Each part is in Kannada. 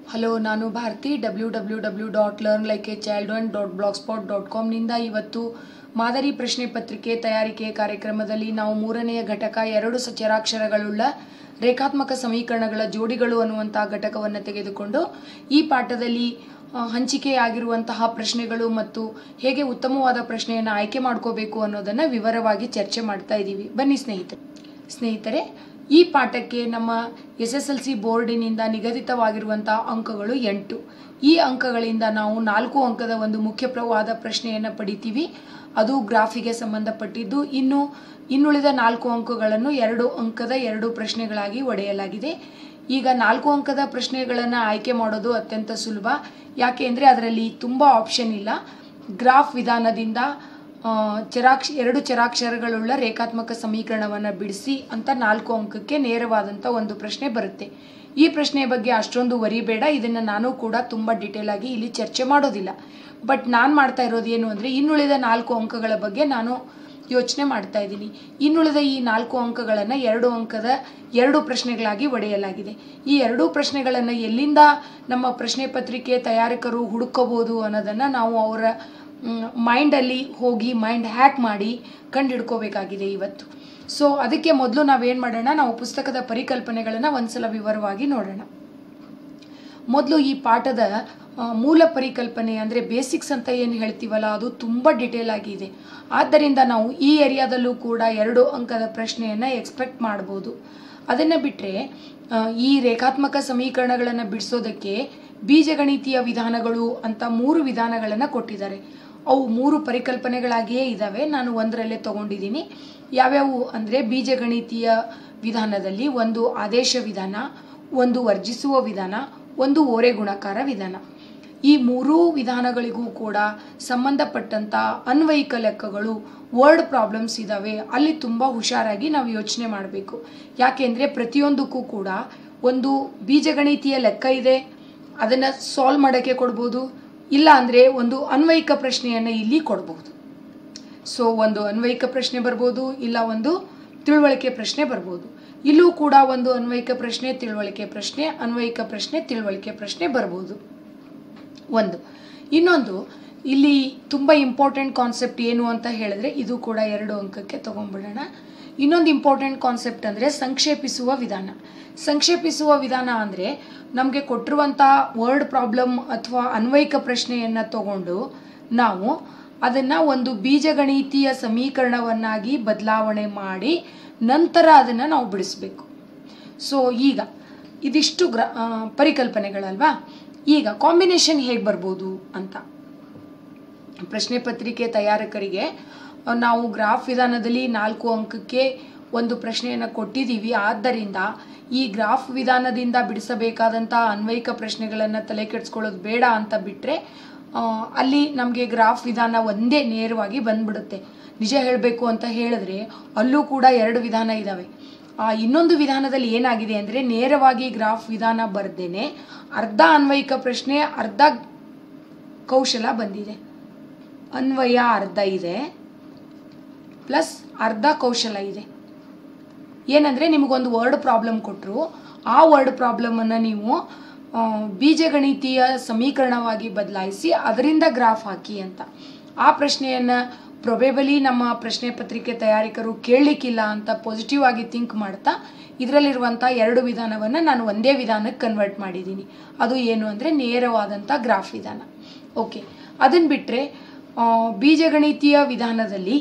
ಹಲೋ ನಾನು Bharati W W W dot learn like a child one dot blog spot dot ಕಾಮ್ನಿಂದ ಇವತ್ತು ಮಾದರಿ ಪ್ರಶ್ನೆ ಪತ್ರಿಕೆ ತಯಾರಿಕೆ ಕಾರ್ಯಕ್ರಮದಲ್ಲಿ ನಾವು ಮೂರನೆಯ ಘಟಕ ಎರಡು ಸಚರಾಕ್ಷರಗಳುಳ್ಳ ರೇಖಾತ್ಮಕ ಸಮೀಕರಣಗಳ ಜೋಡಿಗಳು ಅನ್ನುವಂಥ ಘಟಕವನ್ನು ತೆಗೆದುಕೊಂಡು ಈ ಪಾಠದಲ್ಲಿ ಆ, ಹಂಚಿಕೆಯಾಗಿರುವಂತಹ ಪ್ರಶ್ನೆಗಳು ಮತ್ತು ಹೇಗೆ ಉತ್ತಮವಾದ ಪ್ರಶ್ನೆಯನ್ನು ಆಯ್ಕೆ ಮಾಡ್ಕೋಬೇಕು ಅನ್ನೋದನ್ನು ವಿವರವಾಗಿ ಚರ್ಚೆ ಮಾಡ್ತಾ ಇದ್ದೀವಿ ಬನ್ನಿ ಸ್ನೇಹಿತರೆ ಸ್ನೇಹಿತರೆ ಈ ಪಾಠಕ್ಕೆ ನಮ್ಮ ಎಸ್ ಎಸ್ ಎಲ್ ಸಿ ಬೋರ್ಡಿನಿಂದ ನಿಗದಿತವಾಗಿರುವಂಥ ಅಂಕಗಳು ಎಂಟು ಈ ಅಂಕಗಳಿಂದ ನಾವು ನಾಲ್ಕು ಅಂಕದ ಒಂದು ಮುಖ್ಯವಾದ ಪ್ರಶ್ನೆಯನ್ನು ಪಡಿತೀವಿ ಅದು ಗ್ರಾಫಿಗೆ ಸಂಬಂಧಪಟ್ಟಿದ್ದು ಇನ್ನು ಇನ್ನುಳಿದ ನಾಲ್ಕು ಅಂಕಗಳನ್ನು ಎರಡು ಅಂಕದ ಎರಡು ಪ್ರಶ್ನೆಗಳಾಗಿ ಒಡೆಯಲಾಗಿದೆ ಈಗ ನಾಲ್ಕು ಅಂಕದ ಪ್ರಶ್ನೆಗಳನ್ನು ಆಯ್ಕೆ ಮಾಡೋದು ಅತ್ಯಂತ ಸುಲಭ ಯಾಕೆ ಅಂದರೆ ಅದರಲ್ಲಿ ತುಂಬ ಆಪ್ಷನ್ ಇಲ್ಲ ಗ್ರಾಫ್ ವಿಧಾನದಿಂದ ಆ, ಚರಾಕ್ಷ ಎರಡು ಚರಾಕ್ಷರಗಳುಳ್ಳ ರೇಖಾತ್ಮಕ ಸಮೀಕರಣವನ್ನು ಬಿಡಿಸಿ ಅಂತ ನಾಲ್ಕು ಅಂಕಕ್ಕೆ ನೇರವಾದಂಥ ಒಂದು ಪ್ರಶ್ನೆ ಬರುತ್ತೆ ಈ ಪ್ರಶ್ನೆಯ ಬಗ್ಗೆ ಅಷ್ಟೊಂದು ವರಿಬೇಡ ಇದನ್ನು ನಾನು ಕೂಡ ತುಂಬ ಡಿಟೇಲ್ ಆಗಿ ಇಲ್ಲಿ ಚರ್ಚೆ ಮಾಡೋದಿಲ್ಲ ಬಟ್ ನಾನು ಮಾಡ್ತಾ ಇರೋದು ಏನು ಅಂದರೆ ಇನ್ನುಳಿದ ನಾಲ್ಕು ಅಂಕಗಳ ಬಗ್ಗೆ ನಾನು ಯೋಚನೆ ಮಾಡ್ತಾ ಇದ್ದೀನಿ ಇನ್ನುಳಿದ ಈ ನಾಲ್ಕು ಅಂಕಗಳನ್ನು ಎರಡು ಅಂಕದ ಎರಡು ಪ್ರಶ್ನೆಗಳಾಗಿ ಒಡೆಯಲಾಗಿದೆ ಈ ಎರಡೂ ಪ್ರಶ್ನೆಗಳನ್ನು ಎಲ್ಲಿಂದ ನಮ್ಮ ಪ್ರಶ್ನೆ ಪತ್ರಿಕೆ ತಯಾರಕರು ಹುಡುಕಬಹುದು ಅನ್ನೋದನ್ನು ನಾವು ಅವರ ಮೈಂಡಲ್ಲಿ ಹೋಗಿ ಮೈಂಡ್ ಹ್ಯಾಕ್ ಮಾಡಿ ಕಂಡುಹಿಡ್ಕೋಬೇಕಾಗಿದೆ ಇವತ್ತು ಸೊ ಅದಕ್ಕೆ ಮೊದಲು ನಾವೇನು ಮಾಡೋಣ ನಾವು ಪುಸ್ತಕದ ಪರಿಕಲ್ಪನೆಗಳನ್ನು ಒಂದ್ಸಲ ವಿವರವಾಗಿ ನೋಡೋಣ ಮೊದಲು ಈ ಪಾಠದ ಆ, ಮೂಲ ಪರಿಕಲ್ಪನೆ ಅಂದರೆ ಬೇಸಿಕ್ಸ್ ಅಂತ ಏನು ಹೇಳ್ತೀವಲ್ಲ ಅದು ತುಂಬ ಡಿಟೇಲ್ ಆಗಿದೆ ಆದ್ದರಿಂದ ನಾವು ಈ ಏರಿಯಾದಲ್ಲೂ ಕೂಡ ಎರಡು ಅಂಕದ ಪ್ರಶ್ನೆಯನ್ನು ಎಕ್ಸ್ಪೆಕ್ಟ್ ಮಾಡ್ಬೋದು ಅದನ್ನು ಬಿಟ್ಟರೆ ಈ ರೇಖಾತ್ಮಕ ಸಮೀಕರಣಗಳನ್ನು ಬಿಡಿಸೋದಕ್ಕೆ ಬೀಜಗಣಿತೀಯ ವಿಧಾನಗಳು ಅಂತ ಮೂರು ವಿಧಾನಗಳನ್ನು ಕೊಟ್ಟಿದ್ದಾರೆ ಅವು ಮೂರು ಪರಿಕಲ್ಪನೆಗಳಾಗಿಯೇ ಇದ್ದಾವೆ ನಾನು ಒಂದರಲ್ಲೇ ತಗೊಂಡಿದ್ದೀನಿ ಯಾವ್ಯಾವು ಅಂದರೆ ಬೀಜಗಣಿತೀಯ ವಿಧಾನದಲ್ಲಿ ಒಂದು ಆದೇಶ ವಿಧಾನ ಒಂದು ವರ್ಜಿಸುವ ವಿಧಾನ ಒಂದು ಓರೆ ಗುಣಾಕಾರ ವಿಧಾನ ಈ ಮೂರೂ ವಿಧಾನಗಳಿಗೂ ಕೂಡ ಸಂಬಂಧಪಟ್ಟಂಥ ಅನ್ವಯಿಕ ಲೆಕ್ಕಗಳು ವರ್ಡ್ ಪ್ರಾಬ್ಲಮ್ಸ್ ಇದ್ದಾವೆ ಅಲ್ಲಿ ತುಂಬ ಹುಷಾರಾಗಿ ನಾವು ಯೋಚನೆ ಮಾಡಬೇಕು ಯಾಕೆಂದರೆ ಪ್ರತಿಯೊಂದಕ್ಕೂ ಕೂಡ ಒಂದು ಬೀಜಗಣಿತೀಯ ಲೆಕ್ಕ ಇದೆ ಅದನ್ನು ಸಾಲ್ವ್ ಮಾಡೋಕ್ಕೆ ಕೊಡ್ಬೋದು ಇಲ್ಲ ಅಂದರೆ ಒಂದು ಅನ್ವಯಿಕ ಪ್ರಶ್ನೆಯನ್ನು ಇಲ್ಲಿ ಕೊಡ್ಬೋದು ಸೊ ಒಂದು ಅನ್ವಯಿಕ ಪ್ರಶ್ನೆ ಬರ್ಬೋದು ಇಲ್ಲ ಒಂದು ತಿಳುವಳಿಕೆ ಪ್ರಶ್ನೆ ಬರ್ಬೋದು ಇಲ್ಲೂ ಕೂಡ ಒಂದು ಅನ್ವಯಿಕ ಪ್ರಶ್ನೆ ತಿಳುವಳಿಕೆ ಪ್ರಶ್ನೆ ಅನ್ವಯಿಕ ಪ್ರಶ್ನೆ ತಿಳುವಳಿಕೆ ಪ್ರಶ್ನೆ ಬರ್ಬೋದು ಒಂದು ಇನ್ನೊಂದು ಇಲ್ಲಿ ತುಂಬ ಇಂಪಾರ್ಟೆಂಟ್ ಕಾನ್ಸೆಪ್ಟ್ ಏನು ಅಂತ ಹೇಳಿದ್ರೆ ಇದು ಕೂಡ ಎರಡು ಅಂಕಕ್ಕೆ ತಗೊಂಡ್ಬಿಡೋಣ ಇನ್ನೊಂದು ಇಂಪಾರ್ಟೆಂಟ್ ಕಾನ್ಸೆಪ್ಟ್ ಅಂದರೆ ಸಂಕ್ಷೇಪಿಸುವ ವಿಧಾನ ಸಂಕ್ಷೇಪಿಸುವ ವಿಧಾನ ಅಂದರೆ ನಮಗೆ ಕೊಟ್ಟಿರುವಂಥ ವರ್ಡ್ ಪ್ರಾಬ್ಲಮ್ ಅಥವಾ ಅನ್ವಯಿಕ ಪ್ರಶ್ನೆಯನ್ನು ತಗೊಂಡು ನಾವು ಅದನ್ನು ಒಂದು ಬೀಜಗಣಿತೀಯ ಸಮೀಕರಣವನ್ನಾಗಿ ಬದಲಾವಣೆ ಮಾಡಿ ನಂತರ ಅದನ್ನು ನಾವು ಬಿಡಿಸ್ಬೇಕು ಸೊ ಈಗ ಇದಿಷ್ಟು ಗ್ರ ಆ, ಪರಿಕಲ್ಪನೆಗಳಲ್ವಾ ಈಗ ಕಾಂಬಿನೇಷನ್ ಹೇಗೆ ಬರ್ಬೋದು ಅಂತ ಪ್ರಶ್ನೆ ಪತ್ರಿಕೆ ತಯಾರಕರಿಗೆ ಆ, ನಾವು ಗ್ರಾಫ್ ವಿಧಾನದಲ್ಲಿ ನಾಲ್ಕು ಅಂಕಕ್ಕೆ ಒಂದು ಪ್ರಶ್ನೆಯನ್ನು ಕೊಟ್ಟಿದ್ದೀವಿ ಆದ್ದರಿಂದ ಈ ಗ್ರಾಫ್ ವಿಧಾನದಿಂದ ಬಿಡಿಸಬೇಕಾದಂಥ ಅನ್ವಯಿಕ ಪ್ರಶ್ನೆಗಳನ್ನು ತಲೆ ಕೆಡಿಸ್ಕೊಳ್ಳೋದು ಬೇಡ ಅಂತ ಬಿಟ್ಟರೆ ಅಲ್ಲಿ ನಮಗೆ ಗ್ರಾಫ್ ವಿಧಾನ ಒಂದೇ ನೇರವಾಗಿ ಬಂದ್ಬಿಡುತ್ತೆ ನಿಜ ಹೇಳಬೇಕು ಅಂತ ಹೇಳಿದ್ರೆ ಅಲ್ಲೂ ಕೂಡ ಎರಡು ವಿಧಾನ ಇದ್ದಾವೆ ಆ ಇನ್ನೊಂದು ವಿಧಾನದಲ್ಲಿ ಏನಾಗಿದೆ ಅಂದರೆ ನೇರವಾಗಿ ಗ್ರಾಫ್ ವಿಧಾನ ಬರ್ದೇನೆ ಅರ್ಧ ಅನ್ವಯಿಕ ಪ್ರಶ್ನೆ ಅರ್ಧ ಕೌಶಲ ಬಂದಿದೆ ಅನ್ವಯ ಅರ್ಧ ಇದೆ ಪ್ಲಸ್ ಅರ್ಧ ಕೌಶಲ ಇದೆ ಏನಂದರೆ ನಿಮಗೊಂದು ವರ್ಡ್ ಪ್ರಾಬ್ಲಮ್ ಕೊಟ್ಟರು ಆ ವರ್ಡ್ ಪ್ರಾಬ್ಲಮನ್ನು ನೀವು ಆ, ಬೀಜಗಣಿತೀಯ ಸಮೀಕರಣವಾಗಿ ಬದಲಾಯಿಸಿ ಅದರಿಂದ ಗ್ರಾಫ್ ಹಾಕಿ ಅಂತ ಆ ಪ್ರಶ್ನೆಯನ್ನು ಪ್ರೊಬೇಬಲಿ ನಮ್ಮ ಪ್ರಶ್ನೆ ಪತ್ರಿಕೆ ತಯಾರಿಕರು ಕೇಳಲಿಕ್ಕಿಲ್ಲ ಅಂತ ಪಾಸಿಟಿವ್ ಆಗಿ ಥಿಂಕ್ ಮಾಡ್ತಾ ಇದರಲ್ಲಿರುವಂಥ ಎರಡು ವಿಧಾನವನ್ನು ನಾನು ಒಂದೇ ವಿಧಾನಕ್ಕೆ ಕನ್ವರ್ಟ್ ಮಾಡಿದ್ದೀನಿ ಅದು ಏನು ಅಂದರೆ ನೇರವಾದಂಥ ಗ್ರಾಫ್ ವಿಧಾನ ಓಕೆ ಅದನ್ನು ಬಿಟ್ಟರೆ ಬೀಜಗಣಿತೀಯ ವಿಧಾನದಲ್ಲಿ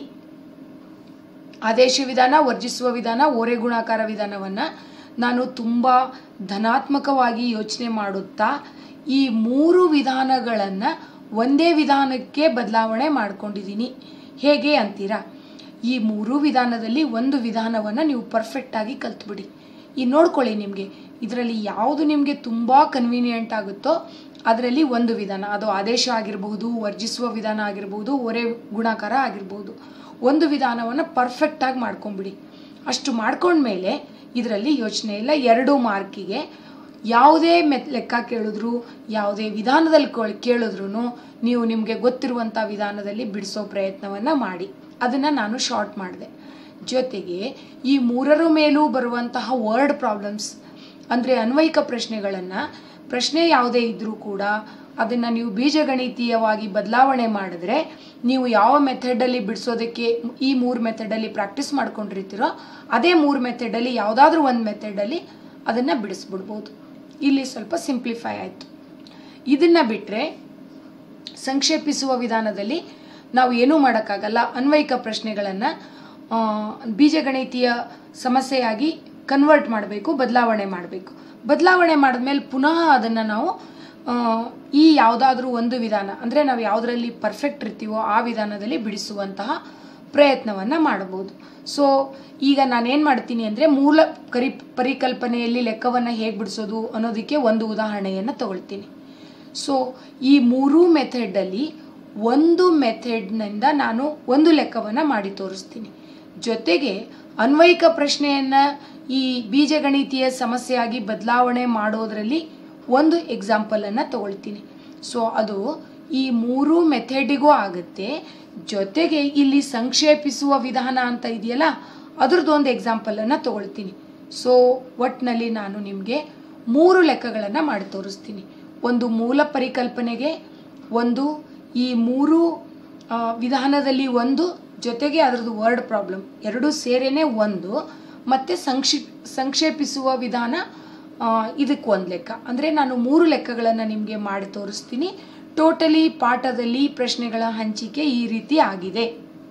ಆದೇಶ ವಿಧಾನ ವರ್ಜಿಸುವ ವಿಧಾನ ಓರೆ ಗುಣಾಕಾರ ವಿಧಾನವನ್ನು ನಾನು ತುಂಬ ಧನಾತ್ಮಕವಾಗಿ ಯೋಚನೆ ಮಾಡುತ್ತಾ ಈ ಮೂರು ವಿಧಾನಗಳನ್ನು ಒಂದೇ ವಿಧಾನಕ್ಕೆ ಬದಲಾವಣೆ ಮಾಡ್ಕೊಂಡಿದ್ದೀನಿ ಹೇಗೆ ಅಂತೀರಾ ಈ ಮೂರು ವಿಧಾನದಲ್ಲಿ ಒಂದು ವಿಧಾನವನ್ನು ನೀವು ಪರ್ಫೆಕ್ಟಾಗಿ ಕಲ್ತ್ಬಿಡಿ ಈ ನೋಡ್ಕೊಳ್ಳಿ ನಿಮಗೆ ಇದರಲ್ಲಿ ಯಾವುದು ನಿಮಗೆ ತುಂಬ ಕನ್ವೀನಿಯೆಂಟ್ ಆಗುತ್ತೋ ಅದರಲ್ಲಿ ಒಂದು ವಿಧಾನ ಅದು ಆದೇಶ ಆಗಿರಬಹುದು ವರ್ಜಿಸುವ ವಿಧಾನ ಆಗಿರ್ಬೋದು ಒರೆ ಗುಣಾಕಾರ ಆಗಿರ್ಬೋದು ಒಂದು ವಿಧಾನವನ್ನು ಪರ್ಫೆಕ್ಟಾಗಿ ಮಾಡ್ಕೊಂಬಿಡಿ ಅಷ್ಟು ಮಾಡ್ಕೊಂಡ್ಮೇಲೆ ಇದರಲ್ಲಿ ಯೋಚನೆ ಇಲ್ಲ ಎರಡು ಮಾರ್ಕಿಗೆ ಯಾವುದೇ ಮೆತ್ ಲೆಕ್ಕ ಕೇಳಿದ್ರು ಯಾವುದೇ ವಿಧಾನದಲ್ಲಿ ಕೇಳಿದ್ರು ನೀವು ನಿಮಗೆ ಗೊತ್ತಿರುವಂಥ ವಿಧಾನದಲ್ಲಿ ಬಿಡಿಸೋ ಪ್ರಯತ್ನವನ್ನು ಮಾಡಿ ಅದನ್ನು ನಾನು ಶಾರ್ಟ್ ಮಾಡಿದೆ ಜೊತೆಗೆ ಈ ಮೂರರ ಮೇಲೂ ಬರುವಂತಹ ವರ್ಡ್ ಪ್ರಾಬ್ಲಮ್ಸ್ ಅಂದರೆ ಅನ್ವಯಿಕ ಪ್ರಶ್ನೆಗಳನ್ನು ಪ್ರಶ್ನೆ ಯಾವುದೇ ಇದ್ದರೂ ಕೂಡ ಅದನ್ನು ನೀವು ಬೀಜಗಣಿತೀಯವಾಗಿ ಬದಲಾವಣೆ ಮಾಡಿದ್ರೆ ನೀವು ಯಾವ ಮೆಥಡಲ್ಲಿ ಬಿಡಿಸೋದಕ್ಕೆ ಈ ಮೂರು ಮೆಥಡಲ್ಲಿ ಪ್ರಾಕ್ಟೀಸ್ ಮಾಡ್ಕೊಂಡಿರ್ತೀರೋ ಅದೇ ಮೂರು ಮೆಥಡಲ್ಲಿ ಯಾವುದಾದ್ರೂ ಒಂದು ಮೆಥಡಲ್ಲಿ ಅದನ್ನು ಬಿಡಿಸ್ಬಿಡ್ಬೋದು ಇಲ್ಲಿ ಸ್ವಲ್ಪ ಸಿಂಪ್ಲಿಫೈ ಆಯಿತು ಇದನ್ನು ಬಿಟ್ಟರೆ ಸಂಕ್ಷೇಪಿಸುವ ವಿಧಾನದಲ್ಲಿ ನಾವು ಏನೂ ಮಾಡೋಕ್ಕಾಗಲ್ಲ ಅನ್ವಯಿಕ ಪ್ರಶ್ನೆಗಳನ್ನು ಬೀಜಗಣಿತೀಯ ಸಮಸ್ಯೆಯಾಗಿ ಕನ್ವರ್ಟ್ ಮಾಡಬೇಕು ಬದಲಾವಣೆ ಮಾಡಬೇಕು ಬದಲಾವಣೆ ಮಾಡಿದ್ಮೇಲೆ ಪುನಃ ಅದನ್ನು ನಾವು ಆ, ಈ ಯಾವುದಾದ್ರೂ ಒಂದು ವಿಧಾನ ಅಂದರೆ ನಾವು ಯಾವುದರಲ್ಲಿ ಪರ್ಫೆಕ್ಟ್ ಇರ್ತೀವೋ ಆ ವಿಧಾನದಲ್ಲಿ ಬಿಡಿಸುವಂತಹ ಪ್ರಯತ್ನವನ್ನು ಮಾಡಬಹುದು ಸೊ ಈಗ ನಾನೇನು ಮಾಡ್ತೀನಿ ಅಂದರೆ ಮೂಲ ಕರಿ ಪರಿಕಲ್ಪನೆಯಲ್ಲಿ ಲೆಕ್ಕವನ್ನು ಹೇಗೆ ಬಿಡಿಸೋದು ಅನ್ನೋದಕ್ಕೆ ಒಂದು ಉದಾಹರಣೆಯನ್ನು ತಗೊಳ್ತೀನಿ ಸೊ ಈ ಮೂರೂ ಮೆಥಡಲ್ಲಿ ಒಂದು ಮೆಥಡ್ನಿಂದ ನಾನು ಒಂದು ಲೆಕ್ಕವನ್ನು ಮಾಡಿ ತೋರಿಸ್ತೀನಿ ಜೊತೆಗೆ ಅನ್ವಯಿಕ ಪ್ರಶ್ನೆಯನ್ನು ಈ ಬೀಜಗಣಿತೀಯ ಸಮಸ್ಯೆಯಾಗಿ ಬದಲಾವಣೆ ಮಾಡೋದರಲ್ಲಿ ಒಂದು ಎಕ್ಸಾಂಪಲನ್ನು ತಗೊಳ್ತೀನಿ ಸೊ ಅದು ಈ ಮೂರು ಮೆಥಡಿಗೂ ಆಗುತ್ತೆ ಜೊತೆಗೆ ಇಲ್ಲಿ ಸಂಕ್ಷೇಪಿಸುವ ವಿಧಾನ ಅಂತ ಇದೆಯಲ್ಲ ಅದ್ರದ್ದು ಒಂದು ಎಕ್ಸಾಂಪಲನ್ನು ತಗೊಳ್ತೀನಿ ಸೊ ಒಟ್ಟಿನಲ್ಲಿ ನಾನು ನಿಮಗೆ ಮೂರು ಲೆಕ್ಕಗಳನ್ನು ಮಾಡಿ ತೋರಿಸ್ತೀನಿ ಒಂದು ಮೂಲ ಪರಿಕಲ್ಪನೆಗೆ ಒಂದು ಈ ಮೂರು ಆ, ವಿಧಾನದಲ್ಲಿ ಒಂದು ಜೊತೆಗೆ ಅದರದ್ದು ವರ್ಡ್ ಪ್ರಾಬ್ಲಮ್ ಎರಡೂ ಸೇರೇನೆ ಒಂದು ಮತ್ತು ಸಂಕ್ಷಿ ಸಂಕ್ಷೇಪಿಸುವ ವಿಧಾನ ಇದಕ್ಕೆ ಒಂದು ಲೆಕ್ಕ ಅಂದರೆ ನಾನು ಮೂರು ಲೆಕ್ಕಗಳನ್ನು ನಿಮಗೆ ಮಾಡಿ ತೋರಿಸ್ತೀನಿ ಟೋಟಲಿ ಪಾಠದಲ್ಲಿ ಪ್ರಶ್ನೆಗಳ ಹಂಚಿಕೆ ಈ ರೀತಿ ಆಗಿದೆ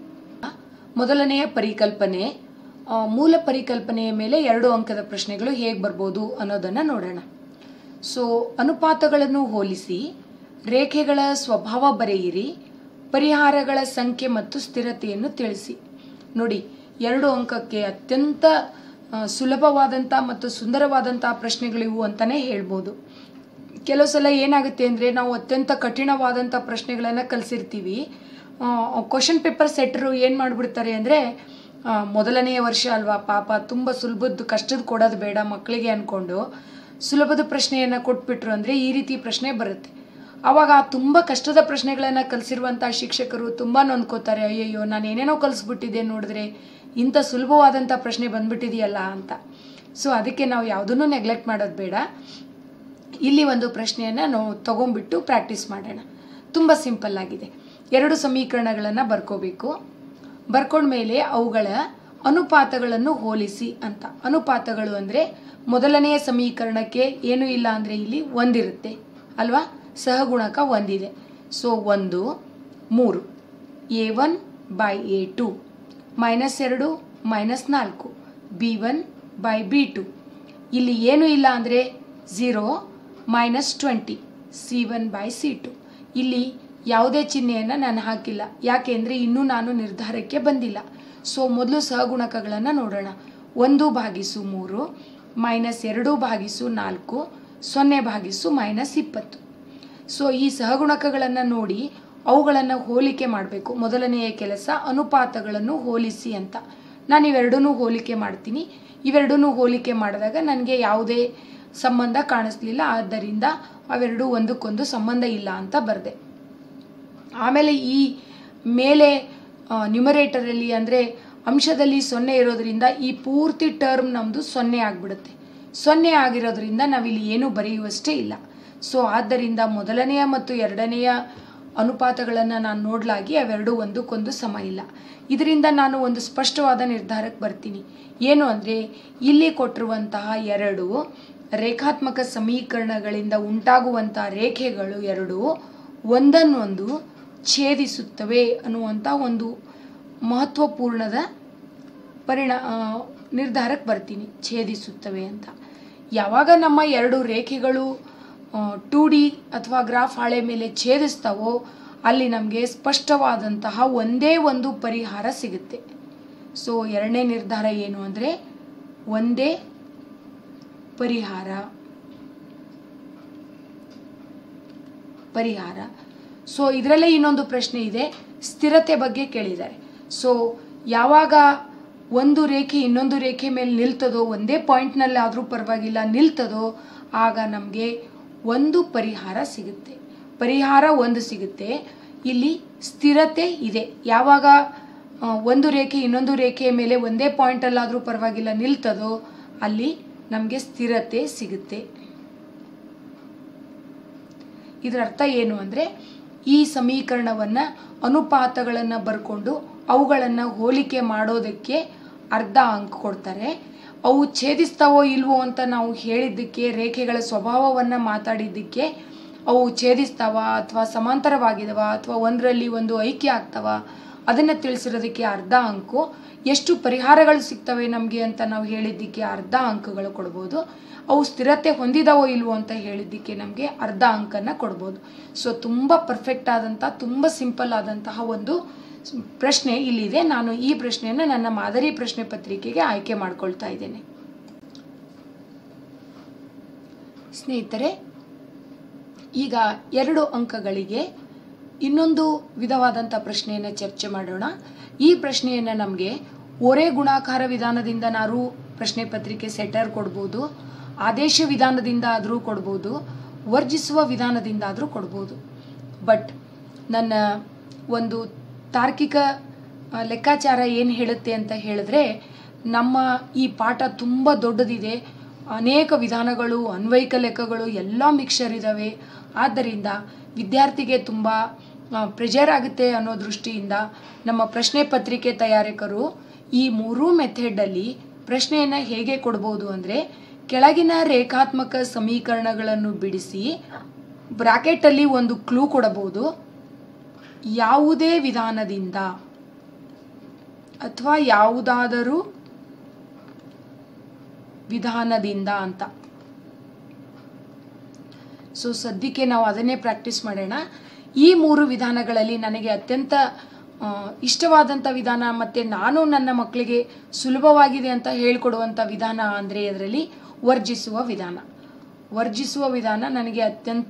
ಮೊದಲನೆಯ ಪರಿಕಲ್ಪನೆ ಆ, ಮೂಲ ಪರಿಕಲ್ಪನೆಯ ಮೇಲೆ ಎರಡು ಅಂಕದ ಪ್ರಶ್ನೆಗಳು ಹೇಗೆ ಬರ್ಬೋದು ಅನ್ನೋದನ್ನು ನೋಡೋಣ ಸೊ ಅನುಪಾತಗಳನ್ನು ಹೋಲಿಸಿ ರೇಖೆಗಳ ಸ್ವಭಾವ ಬರೆಯಿರಿ ಪರಿಹಾರಗಳ ಸಂಖ್ಯೆ ಮತ್ತು ಸ್ಥಿರತೆಯನ್ನು ತಿಳಿಸಿ ನೋಡಿ ಎರಡು ಅಂಕಕ್ಕೆ ಅತ್ಯಂತ ಆ, ಸುಲಭವಾದಂಥ ಮತ್ತು ಸುಂದರವಾದಂಥ ಪ್ರಶ್ನೆಗಳಿವು ಅಂತಲೇ ಹೇಳ್ಬೋದು ಕೆಲವು ಸಲ ಏನಾಗುತ್ತೆ ಅಂದರೆ ನಾವು ಅತ್ಯಂತ ಕಠಿಣವಾದಂಥ ಪ್ರಶ್ನೆಗಳನ್ನು ಕಲಿಸಿರ್ತೀವಿ ಕ್ವಶನ್ ಪೇಪರ್ ಸೆಟ್ರು ಏನು ಮಾಡಿಬಿಡ್ತಾರೆ ಅಂದರೆ ಮೊದಲನೆಯ ವರ್ಷ ಅಲ್ವಾ ಪಾಪ ತುಂಬ ಸುಲಭದ್ದು ಕಷ್ಟದ ಕೊಡೋದು ಬೇಡ ಮಕ್ಕಳಿಗೆ ಅಂದ್ಕೊಂಡು ಸುಲಭದ ಪ್ರಶ್ನೆಯನ್ನು ಕೊಟ್ಬಿಟ್ರು ಅಂದರೆ ಈ ರೀತಿ ಪ್ರಶ್ನೆ ಬರುತ್ತೆ ಆವಾಗ ಆ ತುಂಬ ಕಷ್ಟದ ಪ್ರಶ್ನೆಗಳನ್ನು ಕಲಿಸಿರುವಂಥ ಶಿಕ್ಷಕರು ತುಂಬ ನೊಂದ್ಕೋತಾರೆ ಅಯ್ಯಯ್ಯೋ ನಾನು ಏನೇನೋ ಕಲಿಸ್ಬಿಟ್ಟಿದ್ದೆ ನೋಡಿದ್ರೆ ಇಂಥ ಸುಲಭವಾದಂಥ ಪ್ರಶ್ನೆ ಬಂದ್ಬಿಟ್ಟಿದೆಯಲ್ಲ ಅಂತ ಸೊ ಅದಕ್ಕೆ ನಾವು ಯಾವುದನ್ನು ನೆಗ್ಲೆಕ್ಟ್ ಮಾಡೋದು ಬೇಡ ಇಲ್ಲಿ ಒಂದು ಪ್ರಶ್ನೆಯನ್ನು ನಾವು ತಗೊಂಡ್ಬಿಟ್ಟು ಪ್ರಾಕ್ಟೀಸ್ ಮಾಡೋಣ ತುಂಬ ಸಿಂಪಲ್ ಆಗಿದೆ ಎರಡು ಸಮೀಕರಣಗಳನ್ನು ಬರ್ಕೋಬೇಕು ಬರ್ಕೊಂಡ್ಮೇಲೆ ಅವುಗಳ ಅನುಪಾತಗಳನ್ನು ಹೋಲಿಸಿ ಅಂತ ಅನುಪಾತಗಳು ಅಂದರೆ ಮೊದಲನೆಯ ಸಮೀಕರಣಕ್ಕೆ ಏನೂ ಇಲ್ಲ ಅಂದರೆ ಇಲ್ಲಿ ಒಂದಿರುತ್ತೆ ಅಲ್ವಾ ಸಹಗುಣಕ ಒಂದಿದೆ ಸೊ ಒಂದು ಮೂರು A one by A two minus ಎರಡು ಮೈನಸ್ ನಾಲ್ಕು B one by B two ಇಲ್ಲಿ ಏನೂ ಇಲ್ಲ ಅಂದರೆ zero minus twenty C one by C two ಇಲ್ಲಿ ಯಾವುದೇ ಚಿಹ್ನೆಯನ್ನು ನಾನು ಹಾಕಿಲ್ಲ ಯಾಕೆ ಅಂದರೆ ಇನ್ನೂ ನಾನು ನಿರ್ಧಾರಕ್ಕೆ ಬಂದಿಲ್ಲ ಸೊ ಮೊದಲು ಸಹಗುಣಕಗಳನ್ನು ನೋಡೋಣ ಒಂದು ಭಾಗಿಸು ಮೂರು ಮೈನಸ್ ಎರಡು ಭಾಗಿಸು ನಾಲ್ಕು ಸೊನ್ನೆ ಭಾಗಿಸು ಮೈನಸ್ ಇಪ್ಪತ್ತು ಸೊ ಈ ಸಹಗುಣಕಗಳನ್ನು ನೋಡಿ ಅವುಗಳನ್ನು ಹೋಲಿಕೆ ಮಾಡಬೇಕು ಮೊದಲನೆಯ ಕೆಲಸ ಅನುಪಾತಗಳನ್ನು ಹೋಲಿಸಿ ಅಂತ ನಾನು ಇವೆರಡನ್ನೂ ಹೋಲಿಕೆ ಮಾಡ್ತೀನಿ ಇವೆರಡನ್ನೂ ಹೋಲಿಕೆ ಮಾಡಿದಾಗ ನನಗೆ ಯಾವುದೇ ಸಂಬಂಧ ಕಾಣಿಸ್ಲಿಲ್ಲ ಆದ್ದರಿಂದ ಅವೆರಡೂ ಒಂದಕ್ಕೊಂದು ಸಂಬಂಧ ಇಲ್ಲ ಅಂತ ಬರೆದೆ ಆಮೇಲೆ ಈ ಮೇಲೆ ನ್ಯೂಮರೇಟರಲ್ಲಿ ಅಂದರೆ ಅಂಶದಲ್ಲಿ ಸೊನ್ನೆ ಇರೋದ್ರಿಂದ ಈ ಪೂರ್ತಿ ಟರ್ಮ್ ನಮ್ಮದು ಸೊನ್ನೆ ಆಗಿಬಿಡುತ್ತೆ ಸೊನ್ನೆ ಆಗಿರೋದ್ರಿಂದ ನಾವಿಲ್ಲಿ ಏನೂ ಬರೆಯುವಷ್ಟೇ ಇಲ್ಲ ಸೊ ಆದ್ದರಿಂದ ಮೊದಲನೆಯ ಮತ್ತು ಎರಡನೆಯ ಅನುಪಾತಗಳನ್ನು ನಾನು ನೋಡಲಾಗಿ ಅವೆರಡೂ ಒಂದಕ್ಕೊಂದು ಸಮ ಇಲ್ಲ ಇದರಿಂದ ನಾನು ಒಂದು ಸ್ಪಷ್ಟವಾದ ನಿರ್ಧಾರಕ್ಕೆ ಬರ್ತೀನಿ ಏನು ಅಂದರೆ ಇಲ್ಲಿ ಕೊಟ್ಟಿರುವಂತಹ ಎರಡು ರೇಖಾತ್ಮಕ ಸಮೀಕರಣಗಳಿಂದ ಉಂಟಾಗುವಂಥ ರೇಖೆಗಳು ಎರಡು ಒಂದನ್ನೊಂದು ಛೇದಿಸುತ್ತವೆ ಅನ್ನುವಂಥ ಒಂದು ಮಹತ್ವಪೂರ್ಣದ ಪರಿಣಾ ಆ, ನಿರ್ಧಾರಕ್ಕೆ ಬರ್ತೀನಿ ಛೇದಿಸುತ್ತವೆ ಅಂತ ಯಾವಾಗ ನಮ್ಮ ಎರಡು ರೇಖೆಗಳು ಟೂ ಡಿ ಅಥವಾ ಗ್ರಾಫ್ ಹಾಳೆ ಮೇಲೆ ಛೇದಿಸ್ತಾವೋ ಅಲ್ಲಿ ನಮಗೆ ಸ್ಪಷ್ಟವಾದಂತಹ ಒಂದೇ ಒಂದು ಪರಿಹಾರ ಸಿಗುತ್ತೆ ಸೊ ಎರಡನೇ ನಿರ್ಧಾರ ಏನು ಅಂದರೆ ಒಂದೇ ಪರಿಹಾರ ಪರಿಹಾರ ಸೊ ಇದರಲ್ಲೇ ಇನ್ನೊಂದು ಪ್ರಶ್ನೆ ಇದೆ ಸ್ಥಿರತೆ ಬಗ್ಗೆ ಕೇಳಿದ್ದಾರೆ ಸೊ ಯಾವಾಗ ಒಂದು ರೇಖೆ ಇನ್ನೊಂದು ರೇಖೆ ಮೇಲೆ ನಿಲ್ತದೋ ಒಂದೇ ಪಾಯಿಂಟ್ನಲ್ಲಿ ಆದರೂ ಪರವಾಗಿಲ್ಲ ನಿಲ್ತದೋ ಆಗ ನಮಗೆ ಒಂದು ಪರಿಹಾರ ಸಿಗುತ್ತೆ ಪರಿಹಾರ ಒಂದು ಸಿಗುತ್ತೆ ಇಲ್ಲಿ ಸ್ಥಿರತೆ ಇದೆ ಯಾವಾಗ ಆ, ಒಂದು ರೇಖೆ ಇನ್ನೊಂದು ರೇಖೆಯ ಮೇಲೆ ಒಂದೇ ಪಾಯಿಂಟಲ್ಲಾದರೂ ಪರವಾಗಿಲ್ಲ ನಿಲ್ತದೋ ಅಲ್ಲಿ ನಮಗೆ ಸ್ಥಿರತೆ ಸಿಗುತ್ತೆ ಇದರ ಅರ್ಥ ಏನು ಅಂದರೆ ಈ ಸಮೀಕರಣವನ್ನು ಅನುಪಾತಗಳನ್ನು ಬರ್ಕೊಂಡು ಅವುಗಳನ್ನು ಹೋಲಿಕೆ ಮಾಡೋದಕ್ಕೆ ಅರ್ಧ ಅಂಕ ಕೊಡ್ತಾರೆ ಅವು ಛೇದಿಸ್ತಾವೋ ಇಲ್ವೋ ಅಂತ ನಾವು ಹೇಳಿದ್ದಕ್ಕೆ ರೇಖೆಗಳ ಸ್ವಭಾವವನ್ನು ಮಾತಾಡಿದ್ದಕ್ಕೆ ಅವು ಛೇದಿಸ್ತಾವ ಅಥವಾ ಸಮಾಂತರವಾಗಿದಾವ ಅಥವಾ ಒಂದರಲ್ಲಿ ಒಂದು ಐಕ್ಯ ಆಗ್ತಾವ ಅದನ್ನು ತಿಳಿಸಿರೋದಕ್ಕೆ ಅರ್ಧ ಅಂಕು ಎಷ್ಟು ಪರಿಹಾರಗಳು ಸಿಗ್ತವೆ ನಮಗೆ ಅಂತ ನಾವು ಹೇಳಿದ್ದಕ್ಕೆ ಅರ್ಧ ಅಂಕಗಳು ಕೊಡ್ಬೋದು ಅವು ಸ್ಥಿರತೆ ಹೊಂದಿದಾವೋ ಇಲ್ವೋ ಅಂತ ಹೇಳಿದ್ದಕ್ಕೆ ನಮಗೆ ಅರ್ಧ ಅಂಕನ ಕೊಡ್ಬೋದು ಸೊ ತುಂಬ ಪರ್ಫೆಕ್ಟ್ ಆದಂಥ ತುಂಬ ಸಿಂಪಲ್ ಆದಂತಹ ಒಂದು ಸ್- ಪ್ರಶ್ನೆ ಇಲ್ಲಿದೆ ನಾನು ಈ ಪ್ರಶ್ನೆಯನ್ನು ನನ್ನ ಮಾದರಿ ಪ್ರಶ್ನೆ ಪತ್ರಿಕೆಗೆ ಆಯ್ಕೆ ಮಾಡ್ಕೊಳ್ತಾ ಇದ್ದೇನೆ ಸ್ನೇಹಿತರೆ ಈಗ ಎರಡು ಅಂಕಗಳಿಗೆ ಇನ್ನೊಂದು ವಿಧವಾದಂಥ ಪ್ರಶ್ನೆಯನ್ನು ಚರ್ಚೆ ಮಾಡೋಣ ಈ ಪ್ರಶ್ನೆಯನ್ನು ನಮಗೆ ಒರೆ ಗುಣಾಕಾರ ವಿಧಾನದಿಂದ ನಾವು ಪ್ರಶ್ನೆ ಪತ್ರಿಕೆ ಸೆಟರ್ ಕೊಡ್ಬೋದು ಆದೇಶ ವಿಧಾನದಿಂದ ಆದರೂ ಕೊಡ್ಬೋದು ವರ್ಜಿಸುವ ವಿಧಾನದಿಂದ ಆದರೂ ಕೊಡ್ಬೋದು ಬಟ್ ನನ್ನ ಒಂದು ತಾರ್ಕಿಕ ಆ, ಲೆಕ್ಕಾಚಾರ ಏನು ಹೇಳುತ್ತೆ ಅಂತ ಹೇಳಿದ್ರೆ ನಮ್ಮ ಈ ಪಾಠ ತುಂಬ ದೊಡ್ಡದಿದೆ ಅನೇಕ ವಿಧಾನಗಳು ಅನ್ವಯಿಕ ಲೆಕ್ಕಗಳು ಎಲ್ಲ ಮಿಕ್ಸರ್ ಇದ್ದಾವೆ ಆದ್ದರಿಂದ ವಿದ್ಯಾರ್ಥಿಗೆ ತುಂಬ ಪ್ರೆಷರ್ ಆಗುತ್ತೆ ಅನ್ನೋ ದೃಷ್ಟಿಯಿಂದ ನಮ್ಮ ಪ್ರಶ್ನೆ ಪತ್ರಿಕೆ ತಯಾರಕರು ಈ ಮೂರೂ ಮೆಥಡಲ್ಲಿ ಪ್ರಶ್ನೆಯನ್ನು ಹೇಗೆ ಕೊಡ್ಬೋದು ಅಂದರೆ ಕೆಳಗಿನ ರೇಖಾತ್ಮಕ ಸಮೀಕರಣಗಳನ್ನು ಬಿಡಿಸಿ ಬ್ರಾಕೆಟಲ್ಲಿ ಒಂದು ಕ್ಲೂ ಕೊಡಬಹುದು ಯಾವುದೇ ವಿಧಾನದಿಂದ ಅಥವಾ ಯಾವುದಾದರೂ ವಿಧಾನದಿಂದ ಅಂತ ಸೊ ಸದ್ಯಕ್ಕೆ ನಾವು ಅದನ್ನೇ ಪ್ರಾಕ್ಟೀಸ್ ಮಾಡೋಣ ಈ ಮೂರು ವಿಧಾನಗಳಲ್ಲಿ ನನಗೆ ಅತ್ಯಂತ ಆ, ಇಷ್ಟವಾದಂಥ ವಿಧಾನ ಮತ್ತು ನಾನು ನನ್ನ ಮಕ್ಕಳಿಗೆ ಸುಲಭವಾಗಿದೆ ಅಂತ ಹೇಳ್ಕೊಡುವಂಥ ವಿಧಾನ ಅಂದರೆ ಅದರಲ್ಲಿ ವರ್ಜಿಸುವ ವಿಧಾನ ವರ್ಜಿಸುವ ವಿಧಾನ ನನಗೆ ಅತ್ಯಂತ